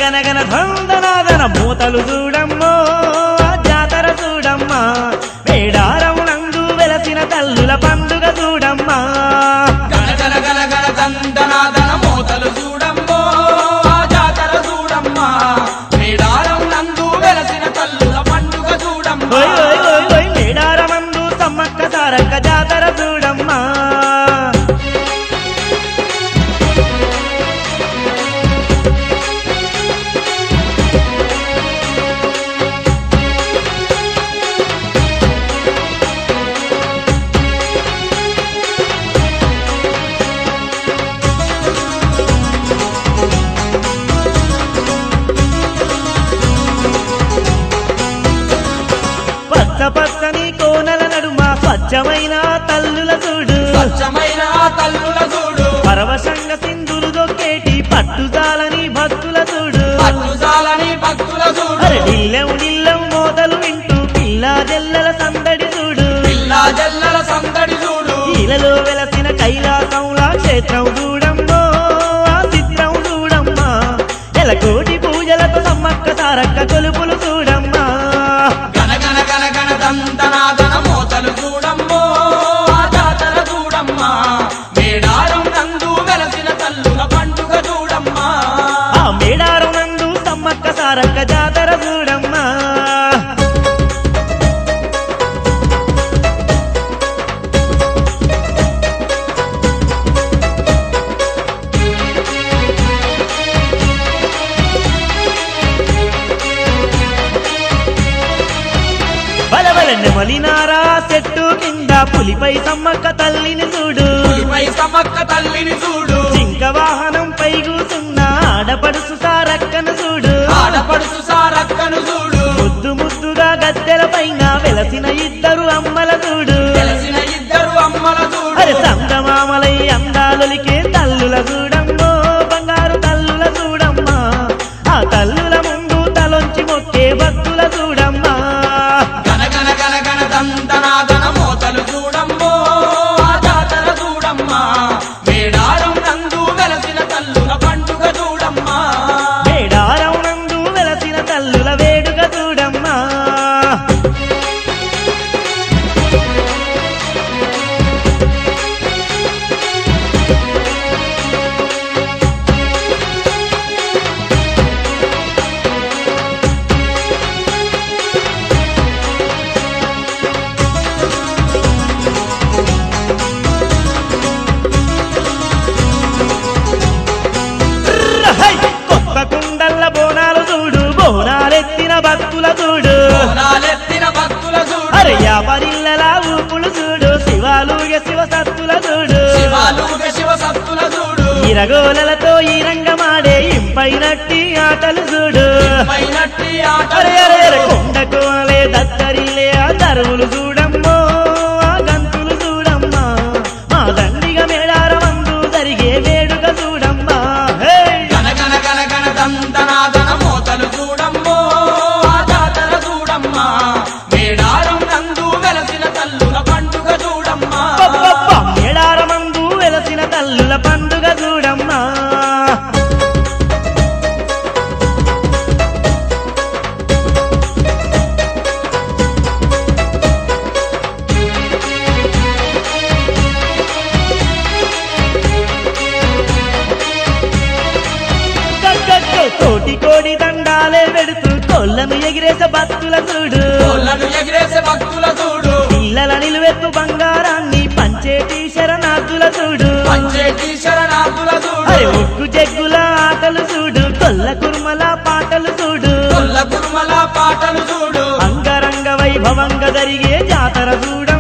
గనగన ధందనాదన మూతలు చూడమ్మో ఆ జాతర చూడమ్మా వేడారం నందు వెలసిన తల్లుల పండుగ చూడమ్మా గణ గణ గణ గణ దందనాదన మోతలు చూడమ్మో ఆ జాతర చూడమ్మా మేడారం నందు వెలసిన తల్లుల పండుగ చూడమ్మా ఓయ్ ఓయ్ ఓయ్ ఓయ్ మేడారమందు సమ్మక్క సారక్క జాతర చూడమ్మా పచ్చ పచ్చని కోనల నడుమ స్వచ్ఛమైన తల్లుల చూడు స్వచ్ఛమైన ఆ తల్లుల చూడు పరవశంగ సింధులు దొక్కేటి పట్టుదాలని భక్తుల చూడు పట్టుజాలని భక్తుల చూడు అరే నిల్లెం నిల్లెం మోతలు వింటూ పిల్లా జల్లల సందడి చూడు పిల్లా జల్లల సందడి చూడు ఇలలో వెలసిన కైలాసంలా క్షేత్రం చూడమ్మో ఆ చిత్రం చూడమ్మా ఎలకోటి పూజలతో సమ్మక్క సారక్క కొలుపులు చూడమ్మా గణ గణ గణ గణ దందనాదన మోతలు చూడమ్మో ఆ జాతర చూడమ్మా మేడారం నందు వెలసిన తల్లుల పండుగ చూడమ్మా ఆ మేడారం నందు సమ్మక్క సారక్క జాతర చూడమ్మా బలబల నెమలినారా చెట్టు కింద పులిపై సమ్మక్క తల్లిని చూడు పులిపై సమక్క తల్లిని చూడు జింక వాహనం పై కూసున్న ఆడపడుసు సారక్కను చూడు ఆడపడుచు సారక్కను చూడు ముద్దు ముద్దుగా గద్దెల పైన వెలసిన ఇద్దరు అమ్మల చూడు తెలిసిన ఇద్దరు అమ్మల చూడు అరే సంగమామలై అందాలొలికే తల్లుల చూడమ్మో బంగారు తల్లుల చూడమ్మా ఆ తల్లుల ముందు తలొంచి మొక్కే భక్తుల చూడమ్మా గణ గణ గణ గణ దందనాదన మోతలు చూడమ్మో ఆ జాతర చూడమ్మా మేడారం నందు వెలసిన తల్లుల పండుగ చూడమ్మా మేడారం నందు వెలసిన తల్లుల వేడుక చూడమ్మా హై! కొత్త కుండల్ల బోనాలు చూడు బోనాలెత్తిన భక్తుల చూడు బోనాలెత్తిన భక్తుల చూడు అరే యాపరిల్లలా ఊపులు చూడు శివాలుగ శివ సత్తుల చూడు శివాలుగ శివ సత్తుల చూడు ఇరగోలలతో ఈ రంగమాడే ఇంపైనట్టి ఆటలు చూడు పైనట్టి అరే అరే అరే ఆటలు కొండకు అలే దత్తరిలే ఆ దరువులు చూడమ్మో ఆ గంతులు చూడమ్మా మా దండిగ మేడారమందు జరిగే వేడుక చూడమ్మా హే! గణ గణ గణ గణ దందనాదన మోతలు చూడమ్మో ఆ జాతర చూడమ్మా మేడారం నందు వెలసిన తల్లుల పండుగ చూడమ్మా అబ్బబ్బబ్బ! మేడారమందు వెలసిన తల్లుల పండుగ చూడమ్మా గగ్గగ్గ కోటి కోడి దండాలే పెడుతూ కొల్లను ఎగిరేసే భక్తుల చూడు కోళ్ళను ఎగిరేసే భక్తుల చూడు పిల్లల నిలువెత్తు బంగారాన్ని పంచేటి శరణార్థుల చూడు పంచేటి శరణార్థుల అరే చూడు ఉక్కు జగ్గుల ఆటలు చూడు కొల్ల కుర్మల పాటలు చూడు కొల్ల కుర్మల పాటలు చూడు అంగరంగ వైభవంగా జరిగే జాతర చూడ